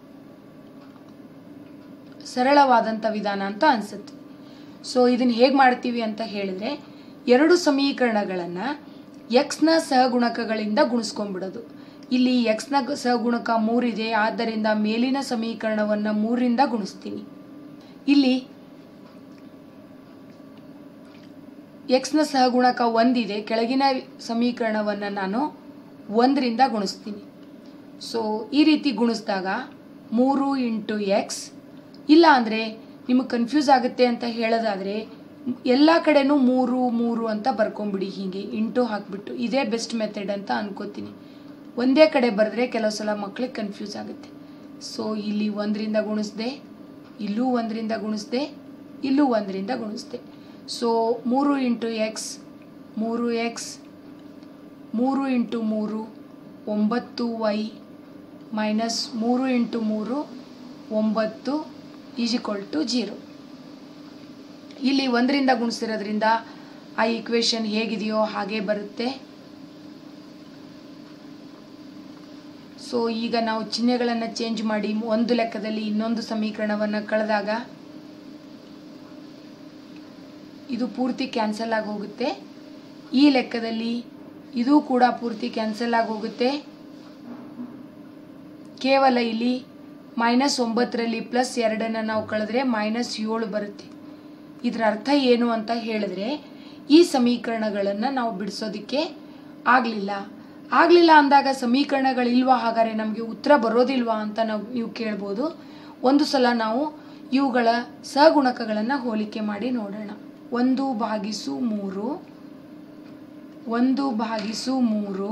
ಸರಳವಾದಂಥ ವಿಧಾನ ಅಂತ ಅನಿಸುತ್ತೆ ಸೊ ಇದನ್ನು ಹೇಗೆ ಮಾಡ್ತೀವಿ ಅಂತ ಹೇಳಿದ್ರೆ ಎರಡು ಸಮೀಕರಣಗಳನ್ನು ಎಕ್ಸ್ನ ಸಹಗುಣಕಗಳಿಂದ ಗುಣಿಸ್ಕೊಂಡ್ಬಿಡೋದು ಇಲ್ಲಿ ಎಕ್ಸ್ನ ಸಹಗುಣಕ ಮೂರಿದೆ ಆದ್ದರಿಂದ ಮೇಲಿನ ಸಮೀಕರಣವನ್ನು ಮೂರಿಂದ ಗುಣಿಸ್ತೀನಿ ಇಲ್ಲಿ ಎಕ್ಸ್ನ ಸಹಗುಣಕ ಒಂದಿದೆ ಕೆಳಗಿನ ಸಮೀಕರಣವನ್ನು ನಾನು ಒಂದರಿಂದ ಗುಣಿಸ್ತೀನಿ ಸೊ ಈ ರೀತಿ ಗುಣಿಸಿದಾಗ ಮೂರು ಇಂಟು ಎಕ್ಸ್ ಇಲ್ಲ ಅಂದರೆ ನಿಮಗೆ ಕನ್ಫ್ಯೂಸ್ ಆಗುತ್ತೆ ಅಂತ ಹೇಳೋದಾದರೆ ಎಲ್ಲ ಕಡೆನೂ ಮೂರು ಮೂರು ಅಂತ ಬರ್ಕೊಂಬಿಡಿ ಹೀಗೆ ಇಂಟು ಹಾಕ್ಬಿಟ್ಟು ಇದೇ ಬೆಸ್ಟ್ ಮೆಥಡ್ ಅಂತ ಅನ್ಕೋತೀನಿ ಒಂದೇ ಕಡೆ ಬರೆದ್ರೆ ಕೆಲವು ಸಲ ಮಕ್ಳಿಗೆ ಕನ್ಫ್ಯೂಸ್ ಆಗುತ್ತೆ ಸೊ ಇಲ್ಲಿ ಒಂದರಿಂದ ಗುಣಿಸ್ದೆ ಇಲ್ಲೂ ಒಂದರಿಂದ ಗುಣಿಸ್ದೆ ಇಲ್ಲೂ ಒಂದರಿಂದ ಗುಣಿಸ್ದೆ ಸೊ ಮೂರು ಇಂಟು ಎಕ್ಸ್ ಮೂರು ಎಕ್ಸ್ ಮೂರು ಇಂಟು ಮೂರು ಒಂಬತ್ತು ವೈ ಮೈನಸ್ ಮೂರು ಇಂಟು ಮೂರು ಒಂಬತ್ತು ಈಸ್ ಈಕ್ವಲ್ ಟು ಜೀರೋ ಇಲ್ಲಿ ಒಂದರಿಂದ ಗುಣಿಸಿರೋದ್ರಿಂದ ಆ ಈಕ್ವೇಷನ್ ಹೇಗಿದೆಯೋ ಹಾಗೆ ಬರುತ್ತೆ ಸೊ ಈಗ ನಾವು ಚಿಹ್ನೆಗಳನ್ನು ಚೇಂಜ್ ಮಾಡಿ ಒಂದು ಲೆಕ್ಕದಲ್ಲಿ ಇನ್ನೊಂದು ಸಮೀಕರಣವನ್ನು ಕಳೆದಾಗ ಇದು ಪೂರ್ತಿ ಕ್ಯಾನ್ಸಲ್ ಆಗಿ ಹೋಗುತ್ತೆ ಈ ಲೆಕ್ಕದಲ್ಲಿ ಇದು ಕೂಡ ಪೂರ್ತಿ ಕ್ಯಾನ್ಸಲ್ ಆಗಿ ಹೋಗುತ್ತೆ ಕೇವಲ ಇಲ್ಲಿ ಮೈನಸ್ ಒಂಬತ್ತರಲ್ಲಿ ಪ್ಲಸ್ ಎರಡನ್ನು ನಾವು ಕಳೆದ್ರೆ ಮೈನಸ್ ಏಳು ಬರುತ್ತೆ ಇದರ ಅರ್ಥ ಏನು ಅಂತ ಹೇಳಿದ್ರೆ ಈ ಸಮೀಕರಣಗಳನ್ನು ನಾವು ಬಿಡಿಸೋದಕ್ಕೆ ಆಗಲಿಲ್ಲ ಆಗಲಿಲ್ಲ ಅಂದಾಗ ಸಮೀಕರಣಗಳಿಲ್ವಾ ಹಾಗಾದ್ರೆ ನಮಗೆ ಉತ್ತರ ಬರೋದಿಲ್ವಾ ಅಂತ ನಾವು ನೀವು ಕೇಳ್ಬೋದು ಒಂದು ಸಲ ನಾವು ಇವುಗಳ ಸಹಗುಣಕಗಳನ್ನು ಹೋಲಿಕೆ ಮಾಡಿ ನೋಡೋಣ ಒಂದು ಭಾಗಿಸು ಮೂರು ಒಂದು ಭಾಗಿಸು ಮೂರು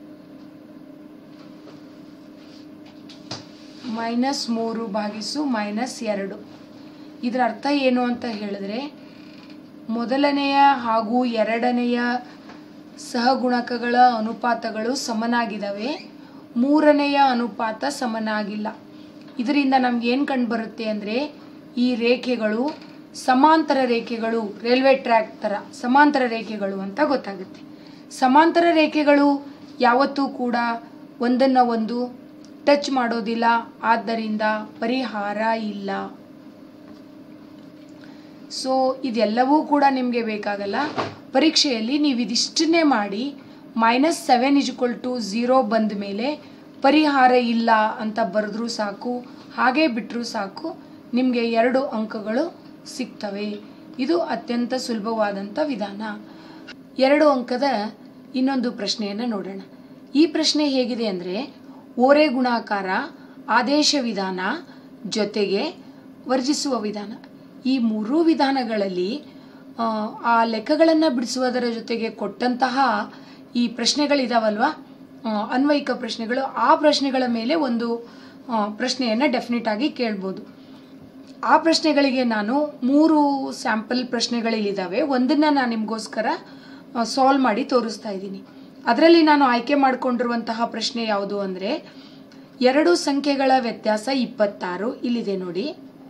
ಮೈನಸ್ ಮೂರು ಭಾಗಿಸು ಮೈನಸ್ ಎರಡು ಇದರ ಅರ್ಥ ಏನು ಅಂತ ಹೇಳಿದ್ರೆ ಮೊದಲನೆಯ ಹಾಗೂ ಎರಡನೆಯ ಸಹಗುಣಕಗಳ ಅನುಪಾತಗಳು ಸಮನಾಗಿದ್ದಾವೆ ಮೂರನೆಯ ಅನುಪಾತ ಸಮನಾಗಿಲ್ಲ ಇದರಿಂದ ನಮ್ಗೆ ಏನು ಕಂಡು ಬರುತ್ತೆ ಅಂದರೆ ಈ ರೇಖೆಗಳು ಸಮಾಂತರ ರೇಖೆಗಳು ರೈಲ್ವೆ ಟ್ರ್ಯಾಕ್ ಥರ ಸಮಾಂತರ ರೇಖೆಗಳು ಅಂತ ಗೊತ್ತಾಗುತ್ತೆ ಸಮಾಂತರ ರೇಖೆಗಳು ಯಾವತ್ತೂ ಕೂಡ ಒಂದನ್ನು ಒಂದು ಟಚ್ ಮಾಡೋದಿಲ್ಲ ಆದ್ದರಿಂದ ಪರಿಹಾರ ಇಲ್ಲ ಸೊ ಇದೆಲ್ಲವೂ ಕೂಡ ನಿಮಗೆ ಬೇಕಾಗಲ್ಲ ಪರೀಕ್ಷೆಯಲ್ಲಿ ನೀವು ಇದಿಷ್ಟನ್ನೇ ಮಾಡಿ minus seven equal to zero ಬಂದ ಮೇಲೆ ಪರಿಹಾರ ಇಲ್ಲ ಅಂತ ಬರೆದ್ರೂ ಸಾಕು ಹಾಗೆ ಬಿಟ್ಟರೂ ಸಾಕು ನಿಮಗೆ ಎರಡು ಅಂಕಗಳು ಸಿಗ್ತವೆ ಇದು ಅತ್ಯಂತ ಸುಲಭವಾದಂಥ ವಿಧಾನ ಎರಡು ಅಂಕದ ಇನ್ನೊಂದು ಪ್ರಶ್ನೆಯನ್ನು ನೋಡೋಣ ಈ ಪ್ರಶ್ನೆ ಹೇಗಿದೆ ಅಂದರೆ ಓರೆ ಗುಣಾಕಾರ ಆದೇಶ ವಿಧಾನ ಜೊತೆಗೆ ವರ್ಜಿಸುವ ವಿಧಾನ ಈ ಮೂರೂ ವಿಧಾನಗಳಲ್ಲಿ ಆ, ಆ ಲೆಕ್ಕಗಳನ್ನು ಬಿಡಿಸುವುದರ ಜೊತೆಗೆ ಕೊಟ್ಟಂತಹ ಈ ಪ್ರಶ್ನೆಗಳಿದಾವಲ್ವ ಆ, ಅನ್ವಯಿಕ ಪ್ರಶ್ನೆಗಳು ಆ ಪ್ರಶ್ನೆಗಳ ಮೇಲೆ ಒಂದು ಪ್ರಶ್ನೆಯನ್ನು ಡೆಫಿನೆಟ್ ಆಗಿ ಕೇಳ್ಬೋದು ಆ ಪ್ರಶ್ನೆಗಳಿಗೆ ನಾನು ಮೂರು ಸ್ಯಾಂಪಲ್ ಪ್ರಶ್ನೆಗಳಿಲ್ಲಿದ್ದಾವೆ ಒಂದನ್ನು ನಾನು ನಿಮಗೋಸ್ಕರ ಸಾಲ್ವ್ ಮಾಡಿ ತೋರಿಸ್ತಾ ಇದ್ದೀನಿ ಅದರಲ್ಲಿ ನಾನು ಆಯ್ಕೆ ಮಾಡಿಕೊಂಡಿರುವಂತಹ ಪ್ರಶ್ನೆ ಯಾವುದು ಅಂದರೆ ಎರಡು ಸಂಖ್ಯೆಗಳ ವ್ಯತ್ಯಾಸ ಇಪ್ಪತ್ತಾರು ಇಲ್ಲಿದೆ ನೋಡಿ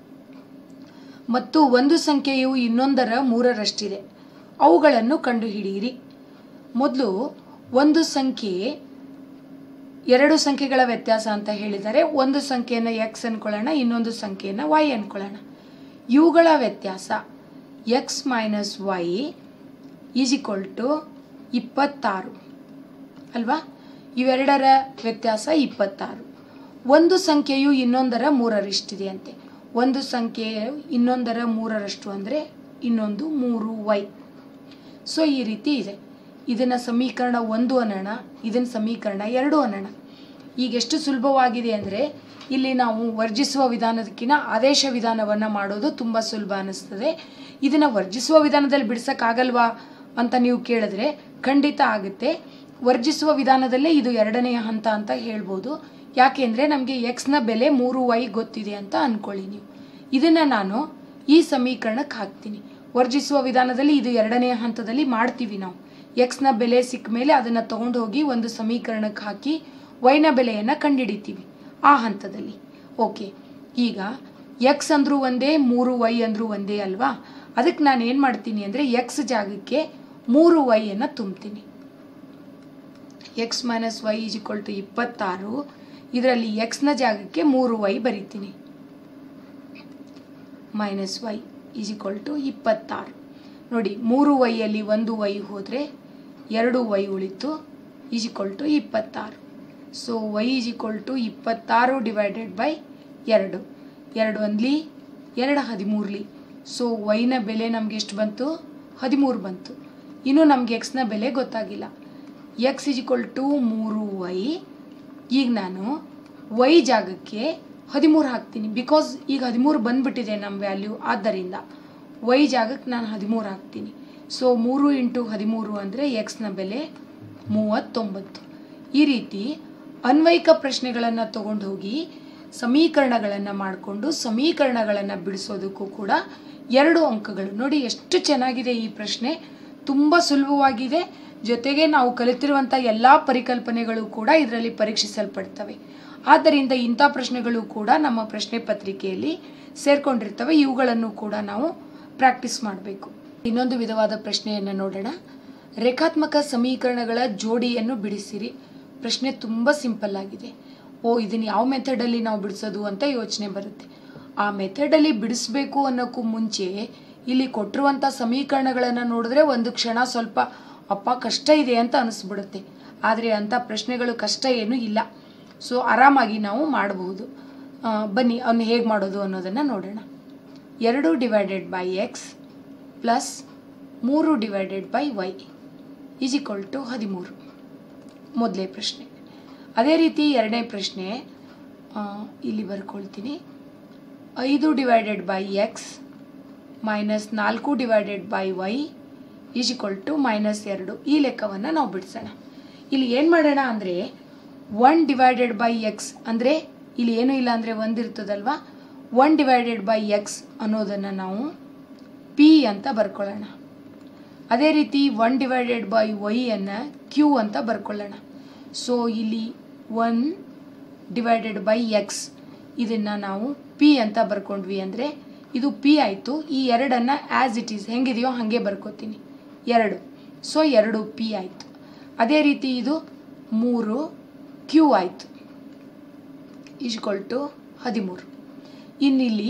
ಮತ್ತು ಒಂದು ಸಂಖ್ಯೆಯು ಇನ್ನೊಂದರ ಮೂರರಷ್ಟಿದೆ ಅವುಗಳನ್ನು ಕಂಡುಹಿಡಿಯಿರಿ ಮೊದಲು ಒಂದು ಸಂಖ್ಯೆ ಎರಡು ಸಂಖ್ಯೆಗಳ ವ್ಯತ್ಯಾಸ ಅಂತ ಹೇಳಿದರೆ ಒಂದು ಸಂಖ್ಯೆಯನ್ನು ಎಕ್ಸ್ ಅನ್ಕೊಳ್ಳೋಣ ಇನ್ನೊಂದು ಸಂಖ್ಯೆಯನ್ನು ವೈ ಅನ್ಕೊಳ್ಳೋಣ ಇವುಗಳ ವ್ಯತ್ಯಾಸ X minus Y is equal to ಇಪ್ಪತ್ತಾರು ಅಲ್ವಾ ಇವೆರಡರ ವ್ಯತ್ಯಾಸ ಇಪ್ಪತ್ತಾರು ಒಂದು ಸಂಖ್ಯೆಯು ಇನ್ನೊಂದರ ಮೂರರಷ್ಟಿದೆ ಅಂತೆ ಒಂದು ಸಂಖ್ಯೆಯು ಇನ್ನೊಂದರ ಮೂರರಷ್ಟು ಅಂದರೆ ಇನ್ನೊಂದು ಮೂರು ವೈ ಸೊ ಈ ರೀತಿ ಇದೆ ಇದನ್ನು ಸಮೀಕರಣ ಒಂದು ಅನ್ನೋಣ ಇದನ್ನು ಸಮೀಕರಣ ಎರಡು ಅನ್ನೋಣ ಈಗ ಎಷ್ಟು ಸುಲಭವಾಗಿದೆ ಅಂದರೆ ಇಲ್ಲಿ ನಾವು ವರ್ಜಿಸುವ ವಿಧಾನದಕ್ಕಿಂತ ಆದೇಶ ವಿಧಾನವನ್ನು ಮಾಡೋದು ತುಂಬ ಸುಲಭ ಅನ್ನಿಸ್ತದೆ ಇದನ್ನು ವರ್ಜಿಸುವ ವಿಧಾನದಲ್ಲಿ ಬಿಡ್ಸೋಕ್ಕಾಗಲ್ವಾ ಅಂತ ನೀವು ಕೇಳಿದ್ರೆ ಖಂಡಿತ ಆಗುತ್ತೆ ವರ್ಜಿಸುವ ವಿಧಾನದಲ್ಲೇ ಇದು ಎರಡನೆಯ ಹಂತ ಅಂತ ಹೇಳ್ಬೋದು ಯಾಕೆಂದರೆ ನಮಗೆ ಎಕ್ಸ್ನ ಬೆಲೆ ಮೂರು ವೈ ಗೊತ್ತಿದೆ ಅಂತ ಅಂದ್ಕೊಳ್ಳಿ ನೀವು ಇದನ್ನು ನಾನು ಈ ಸಮೀಕರಣಕ್ಕೆ ಹಾಕ್ತೀನಿ ವರ್ಜಿಸುವ ವಿಧಾನದಲ್ಲಿ ಇದು ಎರಡನೆಯ ಹಂತದಲ್ಲಿ ಮಾಡ್ತೀವಿ ನಾವು ಎಕ್ಸ್ನ ಬೆಲೆ ಸಿಕ್ಕ ಮೇಲೆ ಅದನ್ನು ತಗೊಂಡು ಹೋಗಿ ಒಂದು ಸಮೀಕರಣಕ್ಕೆ ಹಾಕಿ ವೈನ ಬೆಲೆಯನ್ನು ಕಂಡುಹಿಡಿತೀವಿ ಆ ಹಂತದಲ್ಲಿ ಓಕೆ ಈಗ ಎಕ್ಸ್ ಅಂದರೂ ಒಂದೇ ಮೂರು ವೈ ಅಂದರೂ ಒಂದೇ ಅಲ್ವಾ ಅದಕ್ಕೆ ನಾನು ಏನು ಮಾಡ್ತೀನಿ ಅಂದರೆ ಎಕ್ಸ್ ಜಾಗಕ್ಕೆ ಮೂರು ವೈಯನ್ನು ತುಂಬ್ತೀನಿ X minus Y is equal to ಇಪ್ಪತ್ತಾರು ಇದರಲ್ಲಿ ಎಕ್ಸ್ನ ಜಾಗಕ್ಕೆ ಮೂರು ವೈ ಬರಿತೀನಿ minus Y is equal to ಇಪ್ಪತ್ತಾರು ನೋಡಿ ಮೂರು ವೈಯಲ್ಲಿ ಒಂದು ವೈ ಹೋದರೆ ಎರಡು ವೈ ಉಳಿತು ಈಸ್ ಈಕ್ವಲ್ ಟು ಇಪ್ಪತ್ತಾರು so Y is equal to ಇಪ್ಪತ್ತಾರು ಡಿವೈಡೆಡ್ ಬೈ ಎರಡು ಎರಡು ಒಂದ್ಲಿ ಎರಡು ಹದಿಮೂರಲಿ ಸೊ ವೈನ ಬೆಲೆ ನಮಗೆ ಎಷ್ಟು ಬಂತು ಹದಿಮೂರು ಬಂತು ಇನ್ನು ನಮಗೆ ಎಕ್ಸ್ನ ಬೆಲೆ ಗೊತ್ತಾಗಿಲ್ಲ ಎಕ್ಸ್ ಇಸ್ ಈಕ್ವಲ್ ಟು ಮೂರು ವೈ ಈಗ ನಾನು ವೈ ಜಾಗಕ್ಕೆ ಹದಿಮೂರು ಹಾಕ್ತೀನಿ ಬಿಕಾಸ್ ಈಗ ಹದಿಮೂರು ಬಂದ್ಬಿಟ್ಟಿದೆ ನಮ್ಮ ವ್ಯಾಲ್ಯೂ ಆದ್ದರಿಂದ ವೈ ಜಾಗಕ್ಕೆ ನಾನು ಹದಿಮೂರು ಹಾಕ್ತೀನಿ ಸೊ ಮೂರು ಇಂಟು ಹದಿಮೂರು ಅಂದರೆ ಎಕ್ಸ್ನ ಬೆಲೆ ಮೂವತ್ತೊಂಬತ್ತು ಈ ರೀತಿ ಅನ್ವಯಿಕ ಪ್ರಶ್ನೆಗಳನ್ನು ತಗೊಂಡು ಹೋಗಿ ಸಮೀಕರಣಗಳನ್ನು ಮಾಡಿಕೊಂಡು ಸಮೀಕರಣಗಳನ್ನು ಬಿಡಿಸೋದಕ್ಕೂ ಕೂಡ ಎರಡು ಅಂಕಗಳು ನೋಡಿ ಎಷ್ಟು ಚೆನ್ನಾಗಿದೆ ಈ ಪ್ರಶ್ನೆ ತುಂಬ ಸುಲಭವಾಗಿದೆ ಜೊತೆಗೆ ನಾವು ಕಲಿತಿರುವಂಥ ಎಲ್ಲ ಪರಿಕಲ್ಪನೆಗಳು ಕೂಡ ಇದರಲ್ಲಿ ಪರೀಕ್ಷಿಸಲ್ಪಡ್ತವೆ ಆದ್ದರಿಂದ ಇಂಥ ಪ್ರಶ್ನೆಗಳು ಕೂಡ ನಮ್ಮ ಪ್ರಶ್ನೆ ಪತ್ರಿಕೆಯಲ್ಲಿ ಸೇರ್ಕೊಂಡಿರ್ತವೆ ಇವುಗಳನ್ನು ಕೂಡ ನಾವು ಪ್ರಾಕ್ಟೀಸ್ ಮಾಡಬೇಕು ಇನ್ನೊಂದು ವಿಧವಾದ ಪ್ರಶ್ನೆಯನ್ನು ನೋಡೋಣ ರೇಖಾತ್ಮಕ ಸಮೀಕರಣಗಳ ಜೋಡಿಯನ್ನು ಬಿಡಿಸಿರಿ ಪ್ರಶ್ನೆ ತುಂಬ ಸಿಂಪಲ್ ಆಗಿದೆ ಓ ಇದನ್ನು ಯಾವ ಮೆಥಡಲ್ಲಿ ನಾವು ಬಿಡಿಸೋದು ಅಂತ ಯೋಚನೆ ಬರುತ್ತೆ ಆ ಮೆಥಡಲ್ಲಿ ಬಿಡಿಸ್ಬೇಕು ಅನ್ನೋಕ್ಕೂ ಮುಂಚೆ ಇಲ್ಲಿ ಕೊಟ್ಟಿರುವಂಥ ಸಮೀಕರಣಗಳನ್ನು ನೋಡಿದ್ರೆ ಒಂದು ಕ್ಷಣ ಸ್ವಲ್ಪ ಅಪ್ಪ ಕಷ್ಟ ಇದೆ ಅಂತ ಅನಿಸ್ಬಿಡುತ್ತೆ ಆದರೆ ಅಂಥ ಪ್ರಶ್ನೆಗಳು ಕಷ್ಟ ಏನೂ ಇಲ್ಲ ಸೊ ಆರಾಮಾಗಿ ನಾವು ಮಾಡಬಹುದು ಆ, ಬನ್ನಿ ಅವನ್ನ ಹೇಗೆ ಮಾಡೋದು ಅನ್ನೋದನ್ನು ನೋಡೋಣ ಎರಡು ಡಿವೈಡೆಡ್ ಬೈ ಎಕ್ಸ್ ಪ್ಲಸ್ ಮೂರು divided by Y is equal to ಹದಿಮೂರು ಮೊದಲೇ ಪ್ರಶ್ನೆ ಅದೇ ರೀತಿ ಎರಡನೇ ಪ್ರಶ್ನೆ ಆ, ಇಲ್ಲಿ ಬರ್ಕೊಳ್ತೀನಿ ಐದು ಡಿವೈಡೆಡ್ ಬೈ ಎಕ್ಸ್ ಮೈನಸ್ ನಾಲ್ಕು divided by Y is equal to minus ಎರಡು ಈ ಲೆಕ್ಕವನ್ನು ನಾವು ಬಿಡಿಸೋಣ ಇಲ್ಲಿ ಏನು ಮಾಡೋಣ ಅಂದರೆ ಒನ್ ಡಿವೈಡೆಡ್ ಬೈ ಎಕ್ಸ್ ಅಂದರೆ ಇಲ್ಲಿ ಏನೂ ಇಲ್ಲ ಅಂದರೆ ಒಂದು ಇರ್ತದಲ್ವಾ ಒನ್ ಡಿವೈಡೆಡ್ ಬೈ ಎಕ್ಸ್ ಅನ್ನೋದನ್ನು ನಾವು ಪಿ ಅಂತ ಬರ್ಕೊಳ್ಳೋಣ ಅದೇ ರೀತಿ ಒನ್ ಡಿವೈಡೆಡ್ ಬೈ ವೈಯನ್ನು ಕ್ಯೂ ಅಂತ ಬರ್ಕೊಳ್ಳೋಣ ಸೊ ಇಲ್ಲಿ ಒನ್ ಡಿವೈಡೆಡ್ ಬೈ ಎಕ್ಸ್ ಇದನ್ನು ನಾವು ಪಿ ಅಂತ ಬರ್ಕೊಂಡ್ವಿ ಅಂದರೆ ಇದು ಪಿ ಆಯಿತು ಈ ಎರಡನ್ನು ಆ್ಯಸ್ ಇಟ್ ಈಸ್ ಹೆಂಗಿದೆಯೋ ಹಾಗೆ ಬರ್ಕೋತೀನಿ ಎರಡು ಸೊ ಎರಡು ಪಿ ಆಯಿತು ಅದೇ ರೀತಿ ಇದು ಮೂರು ಕ್ಯೂ ಆಯಿತು ಈಜ್ಕೊಲ್ ಟು ಹದಿಮೂರು ಇನ್ನಿಲ್ಲಿ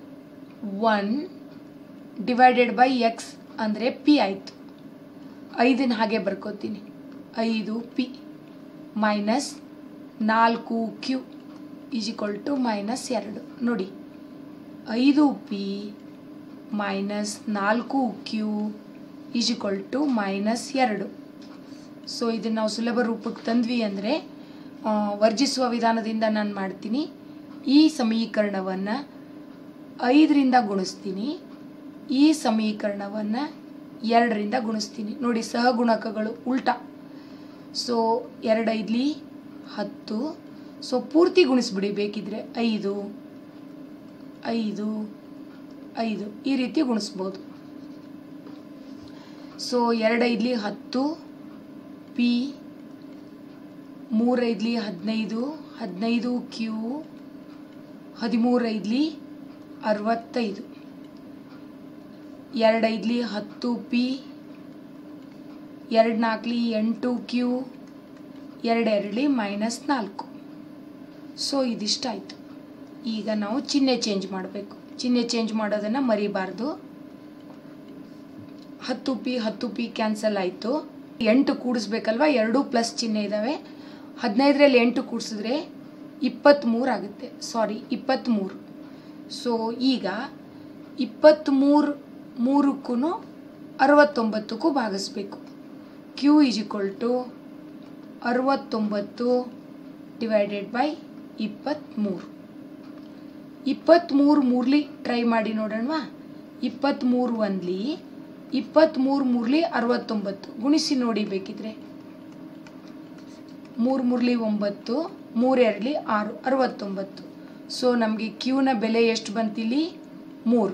ಒನ್ ಡಿವೈಡೆಡ್ ಬೈ ಎಕ್ಸ್ ಅಂದರೆ ಪಿ ಆಯಿತು ಐದನ್ನು ಹಾಗೆ ಬರ್ಕೋತೀನಿ ಐದು ಪಿ ಮೈನಸ್ ನಾಲ್ಕು Q is equal to minus ಎರಡು ನೋಡಿ ಐದು ಪಿ ಮೈನಸ್ ನಾಲ್ಕು Q is equal to minus ಎರಡು ಸೊ ಇದನ್ನು ನಾವು ಸುಲಭ ರೂಪಕ್ಕೆ ತಂದ್ವಿ ಅಂದರೆ ವರ್ಜಿಸುವ ವಿಧಾನದಿಂದ ನಾನು ಮಾಡ್ತೀನಿ ಈ ಸಮೀಕರಣವನ್ನು ಐದರಿಂದ ಗುಣಿಸ್ತೀನಿ ಈ ಸಮೀಕರಣವನ್ನು ಎರಡರಿಂದ ಗುಣಿಸ್ತೀನಿ ನೋಡಿ ಸಹಗುಣಕಗಳು ಉಲ್ಟಾ ಸೊ ಎರಡು ಐದ್ಲಿ ಹತ್ತು ಸೊ ಪೂರ್ತಿ ಗುಣಿಸ್ಬಿಡಿ ಬೇಕಿದ್ರೆ ಐದು ಐದು ಐದು ಈ ರೀತಿ ಗುಣಿಸ್ಬೋದು ಸೊ ಎರಡೈದ್ಲಿ ಹತ್ತು ಪಿ ಮೂರೈದ್ಲಿ ಹದಿನೈದು ಹದಿನೈದು ಕ್ಯೂ ಹದಿಮೂರೈದ್ಲಿ ಅರವತ್ತೈದು ಎರಡೈದ್ಲಿ ಹತ್ತು ಪಿ ಎರಡು ನಾಲ್ಕಲಿ ಎಂಟು ಕ್ಯೂ ಎರಡೆರಡ್ಲಿ ಮೈನಸ್ ನಾಲ್ಕು ಸೊ ಇದಿಷ್ಟಾಯಿತು ಈಗ ನಾವು ಚಿಹ್ನೆ ಚೇಂಜ್ ಮಾಡಬೇಕು ಚಿಹ್ನೆ ಚೇಂಜ್ ಮಾಡೋದನ್ನು ಮರಿಬಾರ್ದು ಹತ್ತು ಪಿ ಹತ್ತು ಪಿ ಕ್ಯಾನ್ಸಲ್ ಆಯಿತು ಎಂಟು ಕೂಡಿಸ್ಬೇಕಲ್ವ ಎರಡೂ ಪ್ಲಸ್ ಚಿಹ್ನೆ ಇದ್ದಾವೆ ಹದಿನೈದರಲ್ಲಿ ಎಂಟು ಕೂಡಿಸಿದ್ರೆ ಇಪ್ಪತ್ತ್ಮೂರು ಆಗುತ್ತೆ ಸಾರಿ ಇಪ್ಪತ್ತ್ಮೂರು ಸೊ ಈಗ ಇಪ್ಪತ್ತ್ಮೂರು ಮೂರಕ್ಕೂ ಅರವತ್ತೊಂಬತ್ತಕ್ಕೂ ಭಾಗಿಸ್ಬೇಕು ಕ್ಯೂ ಈಸ್ ಈಕ್ವಲ್ ಟು ಅರವತ್ತೊಂಬತ್ತು ಡಿವೈಡೆಡ್ ಬೈ ಇಪ್ಪತ್ತ್ಮೂರು ಇಪ್ಪತ್ತ್ಮೂರು ಮೂರ್ಲಿ ಟ್ರೈ ಮಾಡಿ ನೋಡೋಣವಾ ಇಪ್ಪತ್ತ್ಮೂರು ಒಂದ್ಲಿ ಇಪ್ಪತ್ತ್ಮೂರು ಮೂರ್ಲಿ ಅರವತ್ತೊಂಬತ್ತು ಗುಣಿಸಿ ನೋಡಿ ಬೇಕಿದ್ರೆ ಮೂರು ಮೂರ್ಲಿ ಒಂಬತ್ತು ಮೂರೆರಡ್ಲಿ ಆರು ಅರವತ್ತೊಂಬತ್ತು ಸೊ ನಮಗೆ ಕ್ಯೂನ ಬೆಲೆ ಎಷ್ಟು ಬಂತಿಲ್ಲಿ ಮೂರು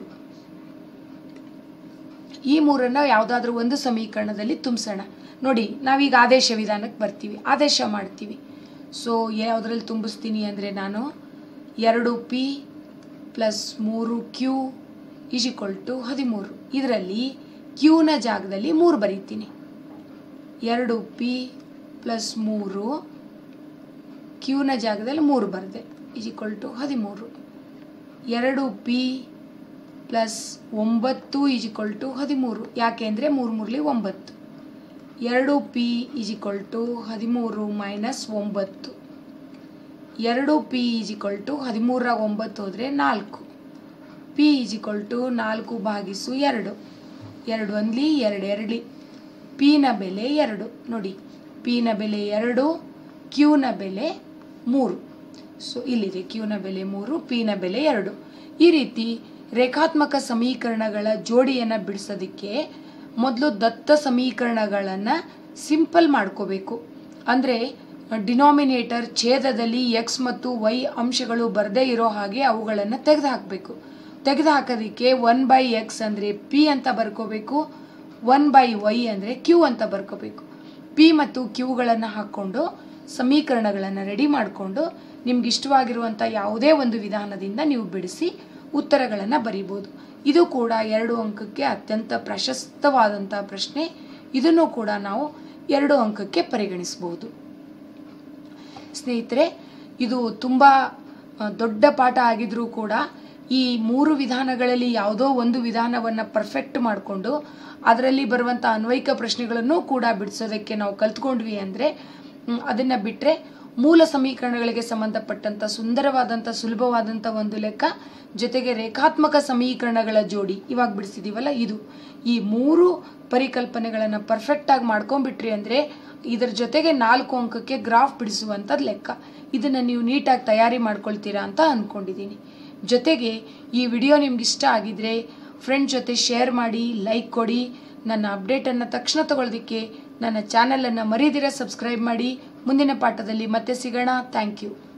ಈ ಮೂರನ್ನು ಯಾವುದಾದ್ರೂ ಒಂದು ಸಮೀಕರಣದಲ್ಲಿ ತುಂಬಿಸೋಣ ನೋಡಿ ನಾವೀಗ ಆದೇಶ ವಿಧಾನಕ್ಕೆ ಬರ್ತೀವಿ ಆದೇಶ ಮಾಡ್ತೀವಿ ಸೊ ಯಾವುದ್ರಲ್ಲಿ ತುಂಬಿಸ್ತೀನಿ ಅಂದರೆ ನಾನು ಎರಡು ಪಿ ಪ್ಲಸ್ ಮೂರು ಕ್ಯೂ ಈಸ್ ಈಕ್ವಲ್ ಟು ಹದಿಮೂರು ಇದರಲ್ಲಿ ಕ್ಯೂನ ಜಾಗದಲ್ಲಿ ಮೂರು ಬರೀತೀನಿ ಎರಡು ಪಿ ಪ್ಲಸ್ ಮೂರು ಕ್ಯೂನ ಜಾಗದಲ್ಲಿ ಮೂರು ಬರೆದೆ ಈಸ್ ಈಕ್ವಲ್ ಟು ಹದಿಮೂರು ಎರಡು ಪಿ ಪ್ಲಸ್ ಒಂಬತ್ತು ಈಸ್ ಈಕ್ವಲ್ ಟು ಹದಿಮೂರು ಯಾಕೆ ಅಂದರೆ ಮೂರು ಮೂರಲಿ ಒಂಬತ್ತು ಎರಡು ಪಿ ಈಸ್ ಈಕ್ವಲ್ ಟು ಹದಿಮೂರು ಮೈನಸ್ ಒಂಬತ್ತು ಎರಡು ಪಿ ಈಸ್ ಈಕ್ವಲ್ ಟು ಹದಿಮೂರಾಗ ಒಂಬತ್ತು ಹೋದರೆ ನಾಲ್ಕು ಪಿ ಈಸ್ ಈಕ್ವಲ್ ಟು ನಾಲ್ಕು ಭಾಗಿಸು ಎರಡು ಎರಡು ಒಂದ್ಲಿ ಎರಡು ಎರಡ್ಲಿ ಪಿನ ಬೆಲೆ ಎರಡು ನೋಡಿ ಪಿನ ಬೆಲೆ ಎರಡು ಕ್ಯೂನ ಬೆಲೆ ಮೂರು ಸೊ ಇಲ್ಲಿದೆ ಕ್ಯೂನ ಬೆಲೆ ಮೂರು ಪಿನ ಬೆಲೆ ಎರಡು ಈ ರೀತಿ ರೇಖಾತ್ಮಕ ಸಮೀಕರಣಗಳ ಜೋಡಿಯನ್ನು ಬಿಡಿಸೋದಕ್ಕೆ ಮೊದಲು ದತ್ತ ಸಮೀಕರಣಗಳನ್ನು ಸಿಂಪಲ್ ಮಾಡ್ಕೋಬೇಕು ಅಂದರೆ ಡಿನಾಮಿನೇಟರ್ ಛೇದದಲ್ಲಿ ಎಕ್ಸ್ ಮತ್ತು ವೈ ಅಂಶಗಳು ಬರದೇ ಇರೋ ಹಾಗೆ ಅವುಗಳನ್ನು ತೆಗೆದುಹಾಕಬೇಕು ತೆಗೆದುಹಾಕೋದಕ್ಕೆ ಒನ್ ಬೈ ಎಕ್ಸ್ ಅಂದರೆ ಪಿ ಅಂತ ಬರ್ಕೋಬೇಕು ಒನ್ ಬೈ ವೈ ಅಂದರೆ ಕ್ಯೂ ಅಂತ ಬರ್ಕೋಬೇಕು ಪಿ ಮತ್ತು ಕ್ಯೂಗಳನ್ನು ಹಾಕ್ಕೊಂಡು ಸಮೀಕರಣಗಳನ್ನು ರೆಡಿ ಮಾಡಿಕೊಂಡು ನಿಮ್ಗೆ ಇಷ್ಟವಾಗಿರುವಂಥ ಯಾವುದೇ ಒಂದು ವಿಧಾನದಿಂದ ನೀವು ಬಿಡಿಸಿ ಉತ್ತರಗಳನ್ನು ಬರಿಬೋದು ಇದು ಕೂಡ ಎರಡು ಅಂಕಕ್ಕೆ ಅತ್ಯಂತ ಪ್ರಶಸ್ತವಾದಂಥ ಪ್ರಶ್ನೆ ಇದನ್ನು ಕೂಡ ನಾವು ಎರಡು ಅಂಕಕ್ಕೆ ಪರಿಗಣಿಸಬಹುದು ಸ್ನೇಹಿತರೆ ಇದು ತುಂಬ ಆ, ದೊಡ್ಡ ಪಾಠ ಆಗಿದ್ರೂ ಕೂಡ ಈ ಮೂರು ವಿಧಾನಗಳಲ್ಲಿ ಯಾವುದೋ ಒಂದು ವಿಧಾನವನ್ನು ಪರ್ಫೆಕ್ಟ್ ಮಾಡಿಕೊಂಡು ಅದರಲ್ಲಿ ಬರುವಂಥ ಅನ್ವಯಿಕ ಪ್ರಶ್ನೆಗಳನ್ನು ಕೂಡ ಬಿಡಿಸೋದಕ್ಕೆ ನಾವು ಕಲ್ತ್ಕೊಂಡ್ವಿ ಅಂದರೆ ಅದನ್ನು ಬಿಟ್ಟರೆ ಮೂಲ ಸಮೀಕರಣಗಳಿಗೆ ಸಂಬಂಧಪಟ್ಟಂಥ ಸುಂದರವಾದಂಥ ಸುಲಭವಾದಂಥ ಒಂದು ಲೆಕ್ಕ ಜೊತೆಗೆ ರೇಖಾತ್ಮಕ ಸಮೀಕರಣಗಳ ಜೋಡಿ ಇವಾಗ ಬಿಡಿಸಿದ್ದೀವಲ್ಲ ಇದು ಈ ಮೂರು ಪರಿಕಲ್ಪನೆಗಳನ್ನು ಪರ್ಫೆಕ್ಟಾಗಿ ಮಾಡ್ಕೊಂಡ್ಬಿಟ್ರಿ ಅಂದರೆ ಇದರ ಜೊತೆಗೆ ನಾಲ್ಕು ಅಂಕಕ್ಕೆ ಗ್ರಾಫ್ ಬಿಡಿಸುವಂಥದ್ದು ಲೆಕ್ಕ ಇದನ್ನು ನೀವು ನೀಟಾಗಿ ತಯಾರಿ ಮಾಡ್ಕೊಳ್ತೀರಾ ಅಂತ ಅಂದ್ಕೊಂಡಿದ್ದೀನಿ ಜೊತೆಗೆ ಈ ವಿಡಿಯೋ ನಿಮ್ಗೆ ಇಷ್ಟ ಆಗಿದ್ರೆ ಫ್ರೆಂಡ್ ಜೊತೆ ಶೇರ್ ಮಾಡಿ ಲೈಕ್ ಕೊಡಿ ನನ್ನ ಅಪ್ಡೇಟನ್ನು ತಕ್ಷಣ ತಗೊಳ್ಳೋದಕ್ಕೆ ನನ್ನ ಚಾನಲನ್ನು ಮರೀದಿರ ಸಬ್ಸ್ಕ್ರೈಬ್ ಮಾಡಿ ಮುಂದಿನ ಪಾಠದಲ್ಲಿ ಮತ್ತೆ ಸಿಗೋಣ ಥ್ಯಾಂಕ್ ಯು